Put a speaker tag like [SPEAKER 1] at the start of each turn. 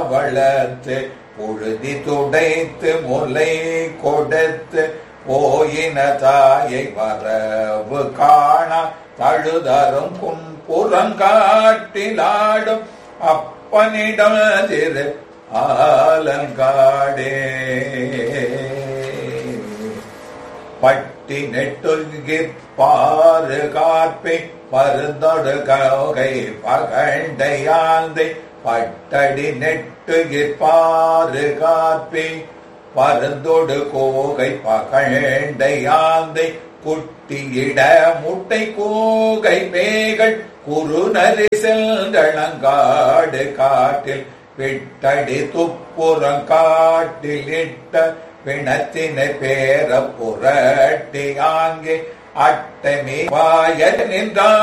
[SPEAKER 1] வளர்த்து புழுதி துடைத்து முலை கொடுத்து போயின தாயை வரவு காணா தழுதரும் கும்புறங்காட்டிலாடும் அப்பனிடம் திரு ஆலங்காடே பட்டி நெட்டுகிற் பாரு காப்பை பருந்தொடு கௌகை பகண்டையாந்தை பட்டடி நெட்டுகிற் பாரு காப்பை பருந்தொடு கோகை பகண்டையாந்தை குட்டியிட முட்டை கூகை மேகள் குறுநரி செல்களங்காடு காட்டில் விட்டடி துப்புறங்காட்டில் இட்ட பிணத்தினை பேர புரட்டி ஆங்கே அட்டமே வாய நின்றான்